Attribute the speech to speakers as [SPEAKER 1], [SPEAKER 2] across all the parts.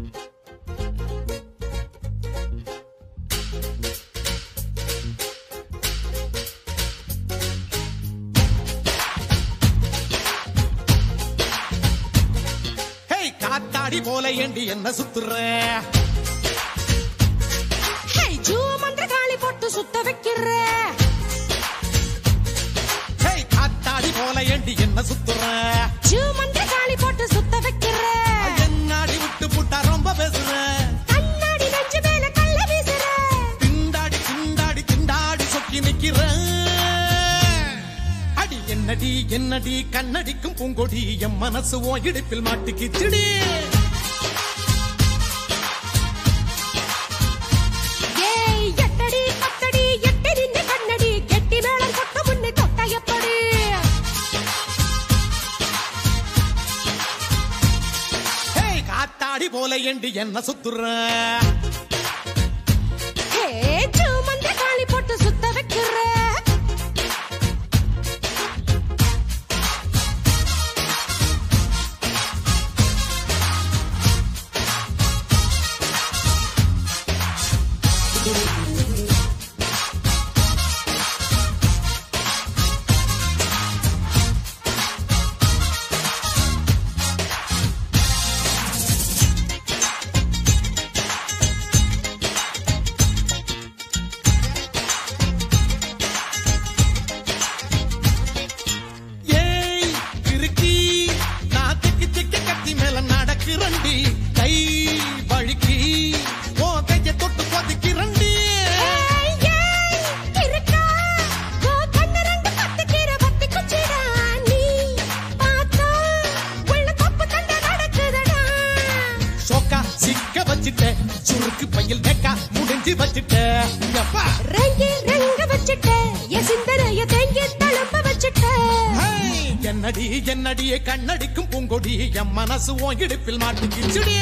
[SPEAKER 1] hey காத்தாடி போல ஏண்டி என்ன சுத்துற
[SPEAKER 2] ஹே ஜூ மந்திர காளி போட்டு சுத்த வைக்கிற
[SPEAKER 1] ஹேய் காத்தாடி போல ஏண்டி என்ன சுத்துற
[SPEAKER 2] ஜூ மந்திர காளி போட்டு சுத்த வைக்கிற
[SPEAKER 1] என்னாடி விட்டு புட்டா ரொம்ப பேசுற
[SPEAKER 2] கண்ணாடி நெஞ்சு மேல கள்ள வீசுற
[SPEAKER 1] திண்டாடி திண்டாடி திண்டாடி சொக்கி நிக்கிற அடி என்னடி என்னடி கண்ணடிக்கும் பூங்கொடி என் மனசு ஓ இடுப்பில் மாட்டிக்கிச்சுடி
[SPEAKER 2] ஏய் எட்டடி பத்தடி எட்டி நின்னு கண்ணடி கெட்டி மேளம் கொட்ட முன்னே தொட்ட எப்படி
[SPEAKER 1] ஹேய் காத்தாடி போல ஏண்டி என்ன சுத்துற
[SPEAKER 2] ஹே ஜூ மந்திர காளி போட்டு சுத்த வைக்கிற
[SPEAKER 1] ஏய் கிறுக்கி நான் திக்கி திக்கி கத்தி மேல நடக்கிறண்டி கை வழுக்கி ஓ கைய தொட்டு கொதிக்கிறண்டி
[SPEAKER 2] ஏய் ஏய் இருக்கா ஓ கண்ணு ரெண்டு பத்திக்கிற பத்தி குச்சிடா நீ பார்த்தா உள்ள தப்பு தண்டை நடக்குதடா
[SPEAKER 1] சோக்கா சிக்க வச்சிட்ட சுருக்கு பையில் நேக்கா முடிஞ்சு வச்சிட்ட எப்பா
[SPEAKER 2] ரெங்கி ரெங்க வச்சிட்ட என் சிந்தனைய தேங்கி தழும்ப வச்சிட்ட
[SPEAKER 1] ஹேய், என்னடி என்னடி கண்ணடிக்கும் பூங்கொடி என் மனசு உன் இடுப்பில் மாட்டிக்கிச்சுடி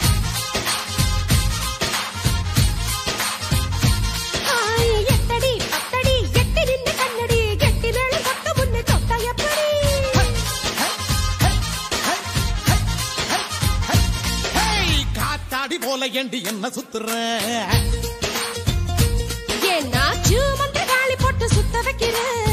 [SPEAKER 2] ஆய், எட்டடி பத்தடி எட்டி நின்னு கண்ணடி கெட்டி மேளம் கொட்ட முன்னே தொட்ட எப்படி
[SPEAKER 1] ஹேய், காத்தாடி போல ஏண்டி என்ன சுத்துற
[SPEAKER 2] ஏன்னா ஜூ மந்திர காளி போட்டு சுத்த வைக்கிற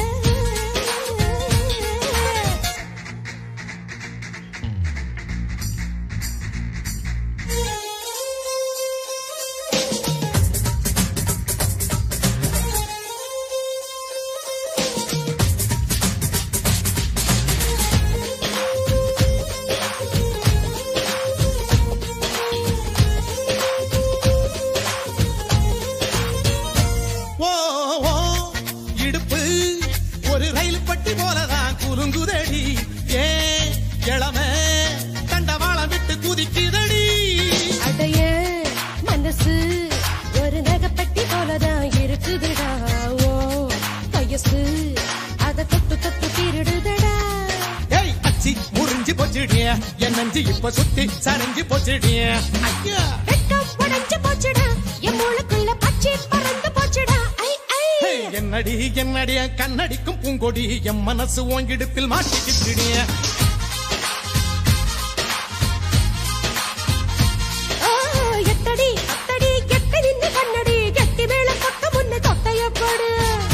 [SPEAKER 1] ஓ ஓ இடுப்பு ஒரு ரயில் பட்டி போலதான் குலுங்குதடி ஏ இளம தண்டவாளம் விட்டு குதிக்குதடி
[SPEAKER 2] அடைய மனசு ஒரு நகைப்பட்டி போலதான் இருக்குதுடா ஓ வயசு அத தொட்டு தொட்டு திருடுதடா
[SPEAKER 1] ஏய் அச்சி முறிஞ்சு போச்சுடிய என் நஞ்சு இப்ப சுத்தி சரிஞ்சு போச்சுடிய ஐயா
[SPEAKER 2] வெட்கம் உடைஞ்சு போச்சுடா என் மூளைக்குள்ள பச்சை பறந்து போச்சுடா ஐ ஐ
[SPEAKER 1] ஹேய், என்னடி என்னடிய கண்ணடிக்கும் பூங்கொடி என் மனசு ஓங்கிடுப்பில் மாட்டிக்கிட்டுடிய
[SPEAKER 2] ஆ, எட்டடி அத்தடி எட்டி நின்னு கண்ணடி கெட்டி மேளம் கொட்ட முன்னே தொட்ட எப்படி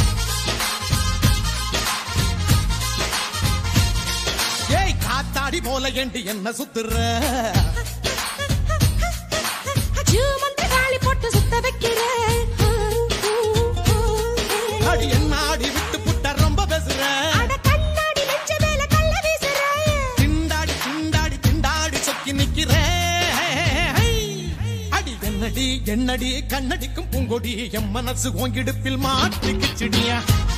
[SPEAKER 1] ஏய் காத்தாடி போல ஏண்டி என்ன சுத்துற
[SPEAKER 2] ஜூ மந்திர காளி போட்டு சுத்த வைக்கிற
[SPEAKER 1] அடி என்ன ஆடி விட்டு புட்ட ரொம்ப பேசுற
[SPEAKER 2] அட கண்ணாடி நெஞ்ச மேல கள்ள வீசுற
[SPEAKER 1] திண்டாடி திண்டாடி திண்டாடி சொக்கி நிக்கிற அடி என்னடி என்னடி கண்ணடிக்கும் பூங்கொடி என் மனசு ஓங்கிடுப்பில் மாட்டிக்கிச்சுடியா